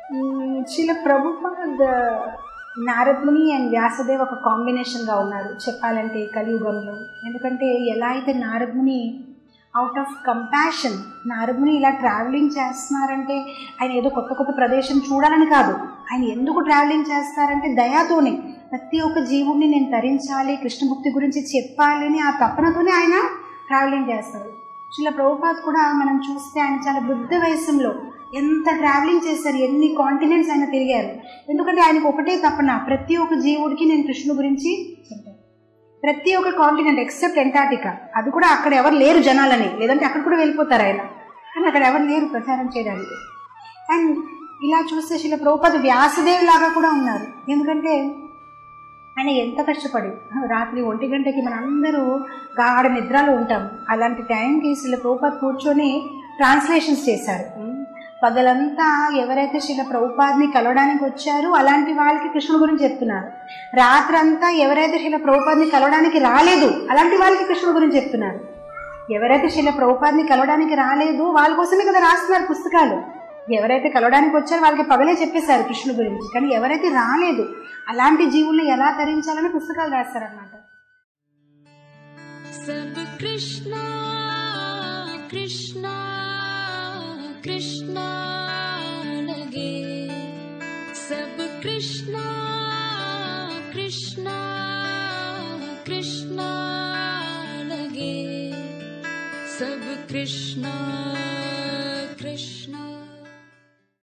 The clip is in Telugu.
మ్మ్, శిల ప్రభుపాద్ నారద్ముని అండ్ వ్యాసదేవ్ ఒక కాంబినేషన్గా ఉన్నారు చెప్పాలంటే ఈ కలియుగంలో ఎందుకంటే ఎలా అయితే నారద్ముని అవుట్ ఆఫ్ కంపాషన్ నారదుని ఇలా ట్రావెలింగ్ చేస్తున్నారంటే ఆయన ఏదో కొత్త కొత్త ప్రదేశం చూడాలని కాదు ఆయన ఎందుకు ట్రావెలింగ్ చేస్తారంటే దయాతోనే ప్రతి ఒక్క జీవుడిని నేను తరించాలి కృష్ణభక్తి గురించి చెప్పాలని ఆ తపనతోనే ఆయన ట్రావెలింగ్ చేస్తారు శిల ప్రభుపాద్ కూడా మనం చూస్తే ఆయన చాలా వృద్ధ వయసులో ఎంత ట్రావెలింగ్ చేశారు ఎన్ని కాంటినెంట్స్ ఆయన తిరిగారు ఎందుకంటే ఆయనకు ఒకటే తపన ప్రతి ఒక్క జీవుడికి నేను కృష్ణుడు గురించి చెప్పాను ప్రతి ఒక్క కాంటినెంట్ ఎక్సెప్ట్ ఎంటార్టికా అది కూడా అక్కడ ఎవరు లేరు జనాలని లేదంటే అక్కడ కూడా వెళ్ళిపోతారు ఆయన కానీ అక్కడ ఎవరు లేరు ప్రచారం చేయడానికి అండ్ ఇలా చూస్తే శిల ప్రభుపాద వ్యాసదేవ్ లాగా కూడా ఉన్నారు ఎందుకంటే ఆయన ఎంత కష్టపడి రాత్రి ఒంటి గంటకి మనందరూ గాఢ నిద్రలో ఉంటాం అలాంటి టైంకి శిల ప్రభుపాద్ కూర్చొని ట్రాన్స్లేషన్స్ చేశారు పగలంతా ఎవరైతే శిల ప్రభుపాద్ని కలవడానికి వచ్చారో అలాంటి వాళ్ళకి కృష్ణుడు గురించి చెప్తున్నారు రాత్రంతా ఎవరైతే శిల ప్రభుపాద్ని కలవడానికి రాలేదు అలాంటి వాళ్ళకి కృష్ణుడు గురించి చెప్తున్నారు ఎవరైతే శిల ప్రభుపాద్ని కలవడానికి రాలేదు వాళ్ళ కోసమే కదా రాస్తున్నారు పుస్తకాలు ఎవరైతే కలవడానికి వచ్చారో వాళ్ళకి పగలే చెప్పేశారు కృష్ణుడు గురించి కానీ ఎవరైతే రాలేదు అలాంటి జీవుల్ని ఎలా తరించాలని పుస్తకాలు రాస్తారనమాట सब कृष्णा कृष्णा कृष्णा लगे सब कृष्णा कृष्णा कृष्णा लगे सब कृष्णा कृष्णा